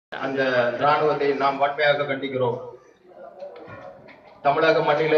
அந்த ராணுவத்தை நாம் வன்மையாக கண்டிக்கிறோம் தமிழக மண்ணிலே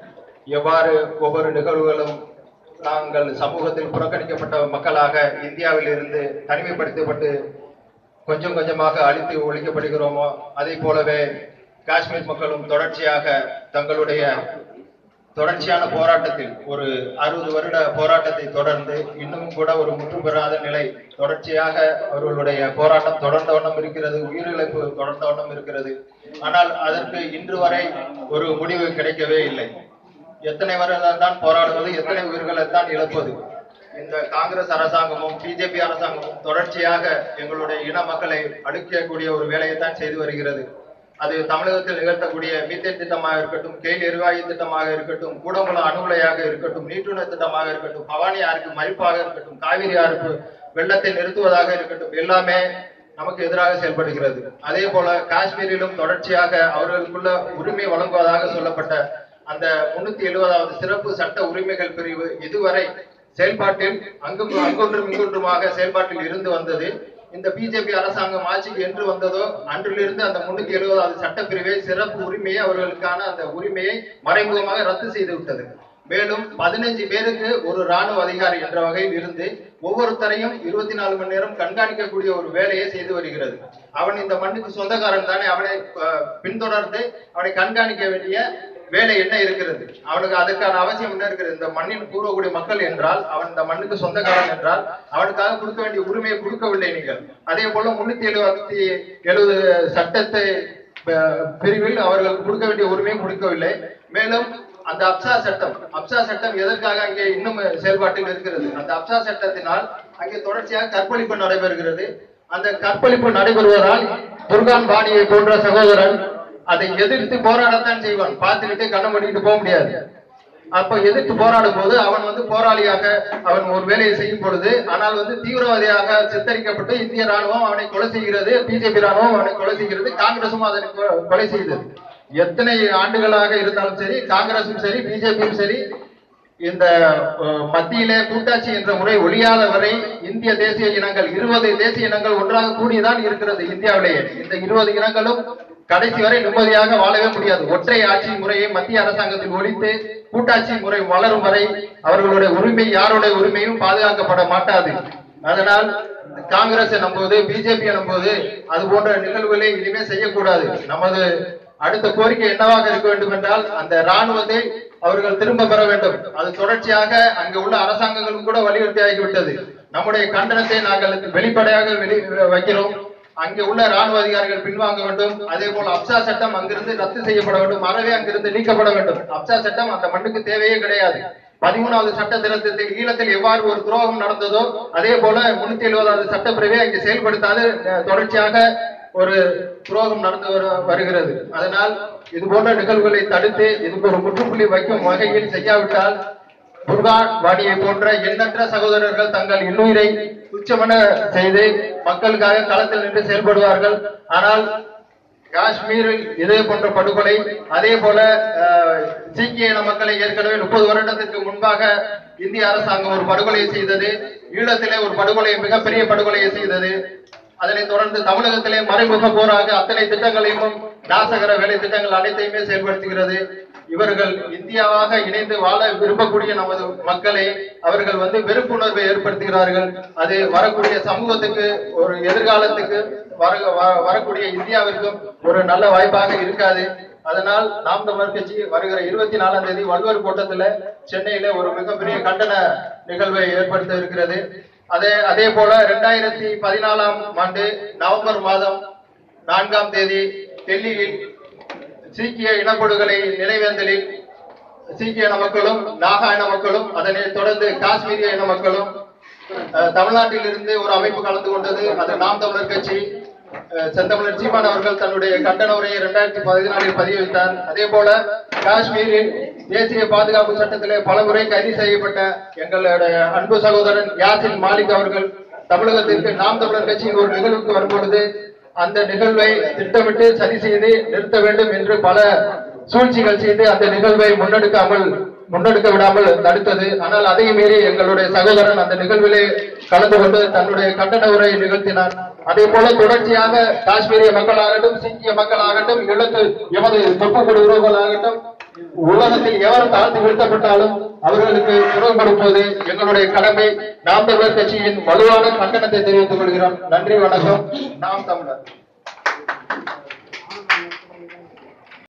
எவ்வாறு ஒவ்வொரு நிகழ்வுகளும் நாங்கள் சமூகத்தில் புறக்கணிக்கப்பட்ட மக்களாக இந்தியாவில் இருந்து தனிமைப்படுத்தப்பட்டு கொஞ்சம் கொஞ்சமாக அழித்து ஒழிக்கப்படுகிறோமோ அதே போலவே காஷ்மீர் மக்களும் தொடர்ச்சியாக தங்களுடைய தொடர்ச்சியான போராட்டத்தில் ஒரு அறுபது வருட போராட்டத்தை தொடர்ந்து இன்னும் கூட ஒரு முற்று பெறாத நிலை தொடர்ச்சியாக அவர்களுடைய போராட்டம் தொடர்ந்த வண்ணம் இருக்கிறது உயிரிழப்பு தொடர்ந்த வண்ணம் இருக்கிறது ஆனால் அதற்கு இன்று வரை ஒரு முடிவு கிடைக்கவே இல்லை எத்தனை வருடம் தான் போராடுவது எத்தனை உயிர்களை தான் இழப்பது இந்த காங்கிரஸ் அரசாங்கமும் பிஜேபி அரசாங்கமும் தொடர்ச்சியாக எங்களுடைய இன மக்களை அழிக்கக்கூடிய ஒரு வேலையை தான் செய்து வருகிறது அது தமிழகத்தில் நிகழ்த்தக்கூடிய மீத்தேன் திட்டமாக இருக்கட்டும் கேல் எரிவாயு திட்டமாக இருக்கட்டும் கூடங்குளம் அணுகுலையாக இருக்கட்டும் நீட்டுணை திட்டமாக இருக்கட்டும் பவானி ஆறுக்கு மதிப்பாக இருக்கட்டும் காவிரி ஆறுக்கு வெள்ளத்தை நிறுத்துவதாக இருக்கட்டும் எல்லாமே நமக்கு எதிராக செயல்படுகிறது அதே போல காஷ்மீரிலும் தொடர்ச்சியாக அவர்களுக்குள்ள உரிமை வழங்குவதாக சொல்லப்பட்ட அந்த முன்னூத்தி எழுபதாவது சிறப்பு சட்ட உரிமைகள் பிரிவு இதுவரை செயல்பாட்டில் அங்கும் அங்கொன்றும் இங்கொன்றுமாக செயல்பாட்டில் இருந்து வந்தது இந்த பிஜேபி அரசாங்கம் ஆட்சிக்கு என்று வந்ததோ அன்றிலிருந்து அந்த முன்னூத்தி எழுபதாவது சட்டப்பிரிவை சிறப்பு உரிமையை அவர்களுக்கான அந்த உரிமையை மறைமுகமாக ரத்து செய்து விட்டது மேலும் பதினஞ்சு பேருக்கு ஒரு ராணுவ அதிகாரி என்ற வகையில் இருந்து ஒவ்வொருத்தரையும் இருபத்தி நாலு மணி நேரம் கண்காணிக்கக்கூடிய ஒரு வேலையை செய்து வருகிறது அவன் இந்த மண்ணுக்கு சொந்தக்காரன் தானே அவனை அஹ், பின்தொடர்ந்து அவனை கண்காணிக்க வேண்டிய வேலை என்ன இருக்கிறது அவனுக்கு அதுக்கான அவசியம் என்ன இருக்கிறது இந்த மண்ணின் பூர்வக்கூடிய மக்கள் என்றால் அவன் இந்த மண்ணுக்கு சொந்தக்காரன் என்றால் அவனுக்காக கொடுக்க வேண்டிய உரிமையை கொடுக்கவில்லை நீங்கள் அதே போல முன்னூத்தி எழுபத்தி எழுபது சட்டத்தை அஹ், பிரிவில் அவர்கள் கொடுக்க வேண்டிய உரிமையும் கொடுக்கவில்லை மேலும் அந்த அப்சா சட்டம் அப்சா சட்டம் எதற்காக அங்கே இன்னும் செயல்பாட்டில் இருக்கிறது அந்த அப்சா சட்டத்தினால் அங்கே தொடர்ச்சியாக கற்பழிப்பு நடைபெறுகிறது அந்த கற்பழிப்பு நடைபெறுவதால் துர்கான் பாணியை போன்ற சகோதரன் அதை எதிர்த்து போராடத்தான் செய்வான் பார்த்துக்கிட்டு கண்ணை மூடிட்டு போக முடியாது அப்ப எதிர்த்து போராடும் போது அவன் வந்து போராளியாக அவன் ஒரு வேலையை செய்யும் பொழுது ஆனால் வந்து தீவிரவாதியாக சித்தரிக்கப்பட்டு இந்திய ராணுவம் அவனை கொலை செய்கிறது பிஜேபி ராணுவம் அவனை கொலை செய்கிறது காங்கிரசும் அதனை கொ- கொலை செய்தது எத்தனை ஆண்டுகளாக இருந்தாலும் சரி காங்கிரசும் சரி பிஜேபியும் சரி இந்த அஹ், மத்தியிலே கூட்டாட்சி என்ற முறை ஒழியாத வரை இந்திய தேசிய இனங்கள் இருபது தேசிய இனங்கள் ஒன்றாக கூடிதான் இருக்கிறது இந்தியாவிலேயே இந்த இருபது இனங்களும் கடைசி வரை நிம்மதியாக வாழவே முடியாது ஒற்றை ஆட்சி முறையை மத்திய அரசாங்கத்தில் ஒழித்து கூட்டாட்சி முறை வளரும் வரை அவர்களுடைய உரிமை யாருடைய உரிமையும் பாதுகாக்கப்பட மாட்டாது அதனால் காங்கிரஸ் நம்புவது பிஜேபி நம்புவது அது போன்ற நிகழ்வுகளை இனிமே செய்யக்கூடாது நமது அடுத்த கோரிக்கை என்னவாக இருக்க வேண்டும் என்றால் அந்த ராணுவத்தை அவர்கள் திரும்ப பெற வேண்டும் அது தொடர்ச்சியாக அங்கு உள்ள அரசாங்கங்களும் கூட வலியுறுத்தி ஆகிவிட்டது நம்முடைய கண்டனத்தை நாங்கள் வெளிப்படையாக வெளி வைக்கிறோம் அங்கே உள்ள ராணுவ அதிகாரிகள் பின்வாங்க வேண்டும் அதே போல அப்சா சட்டம் அங்கிருந்து ரத்து செய்யப்பட வேண்டும் அறவே அங்கிருந்து நீக்கப்பட வேண்டும் அப்சா சட்டம் அந்த மண்ணுக்கு தேவையே கிடையாது பதிமூணாவது சட்ட திருத்தத்தில் ஈழத்தில் எவ்வாறு ஒரு துரோகம் நடந்ததோ அதே போல முன்னூத்தி எழுபதாவது சட்டப்பிரிவை அங்கே செயல்படுத்தாது அஹ், தொடர்ச்சியாக ஒரு துரோகம் நடந்து வரு- வருகிறது அதனால் இது போன்ற நிகழ்வுகளை தடுத்து இதுக்கு ஒரு முற்றுப்புள்ளி வைக்கும் வகையில் செய்யாவிட்டால் புர்கான் வாடியை போன்ற எண்ணற்ற சகோதரர்கள் தங்கள் இன்னுயிரை துச்சமென செய்து மக்களுக்காக களத்தில் நின்று செயல்படுவார்கள் ஆனால் காஷ்மீரில் இதே போன்ற படுகொலை அதே போல அஹ், சீக்கிய இன மக்களை ஏற்கனவே முப்பது வருடத்திற்கு முன்பாக இந்திய அரசாங்கம் ஒரு படுகொலையை செய்தது ஈழத்திலே ஒரு படுகொலையை மிகப்பெரிய படுகொலையை செய்தது அதனைத் தொடர்ந்து தமிழகத்திலே மறைமுக போராக அத்தனை திட்டங்களையும் நாசகர வேலை திட்டங்கள் அனைத்தையுமே செயல்படுத்துகிறது இவர்கள் இந்தியாவாக இணைந்து வாழ விரும்பக்கூடிய நமது மக்களை அவர்கள் வந்து வெறுப்புணர்வை ஏற்படுத்துகிறார்கள் அது வரக்கூடிய சமூகத்துக்கு ஒரு எதிர்காலத்துக்கு வர வ- வரக்கூடிய இந்தியாவிற்கும் ஒரு நல்ல வாய்ப்பாக இருக்காது அதனால் நாம் தமிழர் கட்சி வருகிற இருபத்தி நாலாம் தேதி வள்ளுவர் கூட்டத்துல சென்னையில ஒரு மிகப்பெரிய கண்டன நிகழ்வை ஏற்படுத்த இருக்கிறது அதே அதே போல இரண்டாயிரத்தி பதினாலாம் ஆண்டு நவம்பர் மாதம் நான்காம் தேதி டெல்லியில் சீக்கிய இனப்படுகொலை நினைவேந்தலில் சீக்கிய இன மக்களும் நாகா இன மக்களும் அதனை தொடர்ந்து காஷ்மீரிய இன மக்களும் அஹ், தமிழ்நாட்டில் இருந்து ஒரு அமைப்பு கலந்து கொண்டது அது நாம் தமிழர் கட்சி அஹ், செந்தமிழர் சீமான் அவர்கள் தன்னுடைய கண்டன உரையை இரண்டாயிரத்தி பதினாலில் பதிவு வைத்தார் அதே போல காஷ்மீரில் தேசிய பாதுகாப்பு சட்டத்திலே பலமுறை கைது செய்யப்பட்ட எங்களுடைய அன்பு சகோதரன் யாசின் மாலிக் அவர்கள் தமிழகத்திற்கு நாம் தமிழர் கட்சியின் ஒரு நிகழ்வுக்கு வரும்பொழுது அந்த நிகழ்வை திட்டமிட்டு சரி செய்து நிறுத்த வேண்டும் என்று பல சூழ்ச்சிகள் செய்து அந்த நிகழ்வை முன்னெடுக்காமல் முன்னெடுக்க விடாமல் தடுத்தது ஆனால் அதையும் மீறி எங்களுடைய சகோதரன் அந்த நிகழ்விலே கலந்து கொண்டு தன்னுடைய கண்டன உரை நிகழ்த்தினார் அதே போல தொடர்ச்சியாக காஷ்மீரிய மக்களாகட்டும் சீக்கிய மக்களாகட்டும் இழந்து எமது தொப்புக்குடி உறவுகளாகட்டும் உலகத்தில் எவர் தாழ்ந்து வீழ்த்தப்பட்டாலும் அவர்களுக்கு குரல் கொடுப்பது எங்களுடைய கடமை நாம் தமிழர் கட்சியின் வலுவான கண்டனத்தை தெரிவித்துக் கொள்கிறோம் நன்றி வணக்கம் நாம் தமிழர்